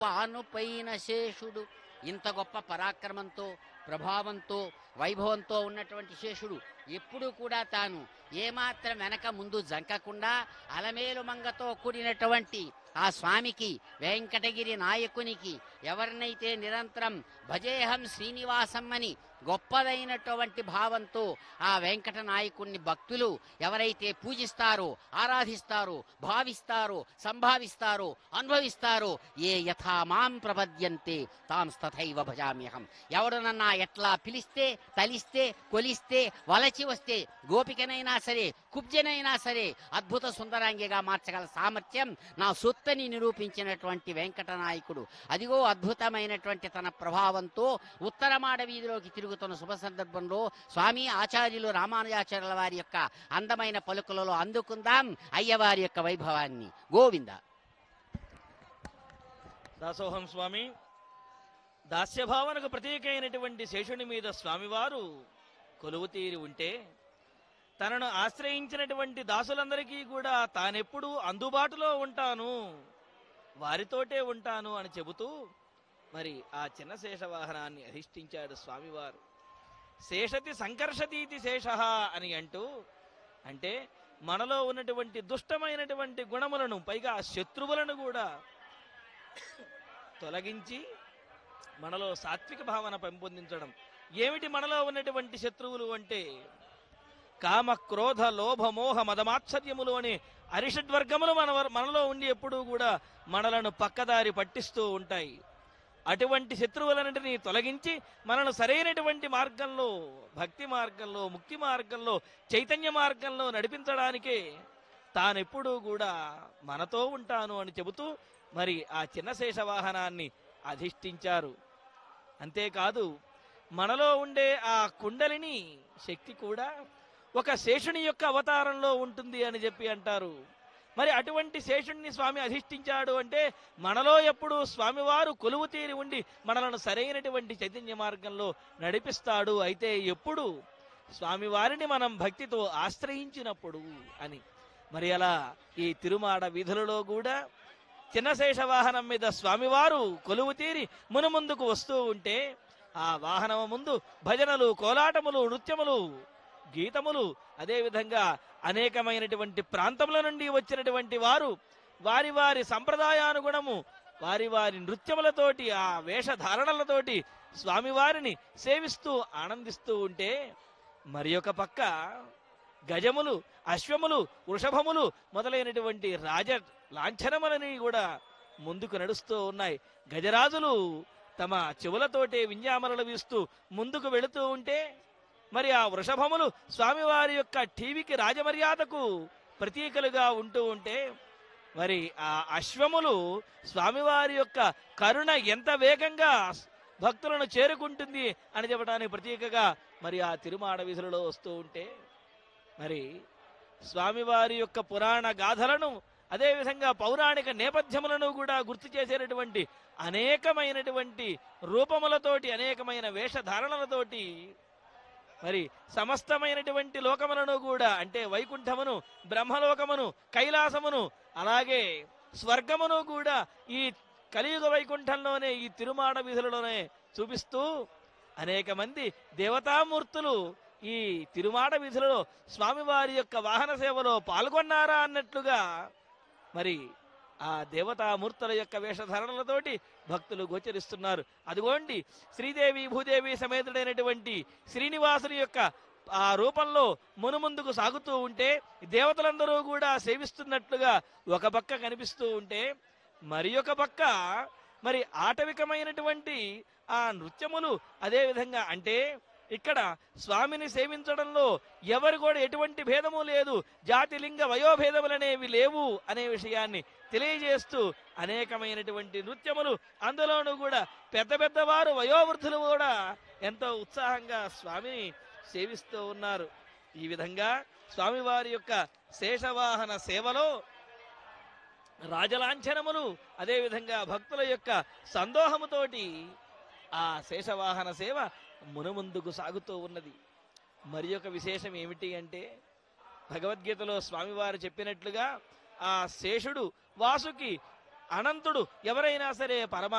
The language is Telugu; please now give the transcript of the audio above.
పానుపైన శేషుడు ఇంత గొప్ప పరాక్రమంతో ప్రభావంతో వైభవంతో ఉన్నటువంటి శేషుడు ఎప్పుడూ కూడా తాను ఏమాత్రం వెనక ముందు జంకకుండా అలమేలు మంగతో కూడినటువంటి ఆ స్వామికి వెంకటగిరి నాయకునికి ఎవరినైతే నిరంతరం భజేహం శ్రీనివాసం అని గొప్పదైనటువంటి భావంతో ఆ వెంకట నాయకుణ్ణి భక్తులు ఎవరైతే పూజిస్తారో ఆరాధిస్తారో భావిస్తారో సంభావిస్తారో అనుభవిస్తారో ఏ యథా మాం ప్రపద్యంతే తాం తథైవ భజామ్యహం ఎవడనన్నా ఎట్లా పిలిస్తే తలిస్తే కొలిస్తే వలచి వస్తే గోపికనైనా సరే కుబ్జనైనా సరే అద్భుత సుందరాంగిగా మార్చగల సామర్థ్యం నా సొత్తని నిరూపించినటువంటి వెంకట నాయకుడు అదిగో అద్భుతమైనటువంటి తన ప్రభావంతో ఉత్తరమాడ వీధిలోకి తిరుగుతున్న శుభ సందర్భంలో స్వామి ఆచార్యులు రామానుజాచార్యుల వారి యొక్క అందమైన పలుకులలో అందుకుందాం అయ్యవారి యొక్క వైభవాన్ని గోవింద దాసోహం స్వామి దాస్యభావనకు ప్రతీక అయినటువంటి శేషుని మీద స్వామివారు కొలువు తీరి ఉంటే తనను ఆశ్రయించినటువంటి దాసులందరికీ కూడా తానెప్పుడు అందుబాటులో ఉంటాను వారితోటే ఉంటాను అని చెబుతూ మరి ఆ చిన్న శేష వాహనాన్ని అధిష్ఠించాడు స్వామివారు శేషతి సంకర్షతీతి శేష అని అంటూ అంటే మనలో ఉన్నటువంటి దుష్టమైనటువంటి గుణములను పైగా శత్రువులను కూడా తొలగించి మనలో సాత్విక భావన పెంపొందించడం ఏమిటి మనలో ఉన్నటువంటి శత్రువులు అంటే కామ క్రోధ లోభ మోహ మదమాత్సర్యములు అనే అరిషడ్వర్గములు మన మనలో ఉండి ఎప్పుడూ కూడా మనలను పక్కదారి పట్టిస్తూ ఉంటాయి అటువంటి శత్రువులన్నింటినీ తొలగించి మనను సరైనటువంటి మార్గంలో భక్తి మార్గంలో ముక్తి మార్గంలో చైతన్య మార్గంలో నడిపించడానికే తానెప్పుడూ కూడా మనతో ఉంటాను అని చెబుతూ మరి ఆ చిన్న శేష వాహనాన్ని అధిష్ఠించారు అంతేకాదు మనలో ఉండే ఆ కుండలిని శక్తి కూడా ఒక శేషుని యొక్క అవతారంలో ఉంటుంది అని చెప్పి అంటారు మరి అటువంటి శేషుణ్ణి స్వామి అధిష్ఠించాడు అంటే మనలో ఎప్పుడు స్వామివారు కొలువు తీరి ఉండి మనలను సరైనటువంటి చైతన్య మార్గంలో నడిపిస్తాడు అయితే ఎప్పుడు స్వామివారిని మనం భక్తితో ఆశ్రయించినప్పుడు అని మరి అలా ఈ తిరుమాడ వీధులలో కూడా చిన్నశేష వాహనం మీద స్వామివారు కొలువు తీరి మునుముందుకు వస్తూ ఉంటే ఆ వాహనము ముందు భజనలు కోలాటములు నృత్యములు గీతములు అదేవిధంగా అనేకమైనటువంటి ప్రాంతముల నుండి వచ్చినటువంటి వారు వారి వారి సంప్రదాయానుగుణము వారి వారి నృత్యములతోటి ఆ వేషధారణలతోటి స్వామివారిని సేవిస్తూ ఆనందిస్తూ ఉంటే మరి ఒక పక్క గజములు అశ్వములు వృషభములు మొదలైనటువంటి రాజ లాంఛనములని కూడా ముందుకు నడుస్తూ ఉన్నాయి గజరాజులు తమ చెవులతోటే వింజామరలు వీస్తూ ముందుకు వెళుతూ ఉంటే మరి ఆ వృషభములు స్వామివారి యొక్క టీవీకి రాజమర్యాదకు ప్రతీకలుగా ఉంటూ ఉంటే మరి ఆ అశ్వములు స్వామివారి యొక్క కరుణ ఎంత వేగంగా భక్తులను చేరుకుంటుంది అని చెప్పడానికి ప్రతీకగా మరి ఆ తిరుమాడ వీధులలో వస్తూ ఉంటే మరి స్వామివారి యొక్క పురాణ గాథలను అదేవిధంగా పౌరాణిక నేపథ్యములను కూడా గుర్తు చేసేటటువంటి అనేకమైనటువంటి రూపములతోటి అనేకమైన వేషధారణలతోటి మరి సమస్తమైనటువంటి లోకములను కూడా అంటే వైకుంఠమును బ్రహ్మలోకమును కైలాసమును అలాగే స్వర్గమును కూడా ఈ కలియుగ వైకుంఠంలోనే ఈ తిరుమాడ వీధులలోనే చూపిస్తూ అనేక మంది దేవతామూర్తులు ఈ తిరుమాడ వీధులలో స్వామివారి యొక్క వాహన సేవలో పాల్గొన్నారా అన్నట్లుగా మరి ఆ దేవతామూర్తుల యొక్క వేషధారణలతోటి భక్తులు గోచరిస్తున్నారు అదిగోండి శ్రీదేవి భూదేవి సమేతుడైనటువంటి శ్రీనివాసుని యొక్క ఆ రూపంలో మునుముందుకు సాగుతూ ఉంటే దేవతలందరూ కూడా సేవిస్తున్నట్లుగా ఒక పక్క కనిపిస్తూ ఉంటే మరి ఒక పక్క మరి ఆటవికమైనటువంటి ఆ నృత్యములు అదే విధంగా అంటే ఇక్కడ స్వామిని సేవించడంలో ఎవరు కూడా ఎటువంటి భేదము లేదు జాతి లింగ వయోభేదములనేవి లేవు అనే విషయాన్ని తెలియజేస్తూ అనేకమైనటువంటి నృత్యములు అందులోనూ కూడా పెద్ద పెద్దవారు వయోవృద్ధులు కూడా ఎంతో ఉత్సాహంగా స్వామిని సేవిస్తూ ఉన్నారు ఈ విధంగా స్వామివారి యొక్క శేషవాహన సేవలో రాజలాంఛనములు అదేవిధంగా భక్తుల యొక్క సందోహముతోటి ఆ శేషవాహన సేవ మునుముందుకు సాగుతూ ఉన్నది మరి ఒక విశేషం ఏమిటి అంటే భగవద్గీతలో స్వామివారు చెప్పినట్లుగా ఆ శేషుడు వాసుకి అనంతుడు ఎవరైనా సరే పరమా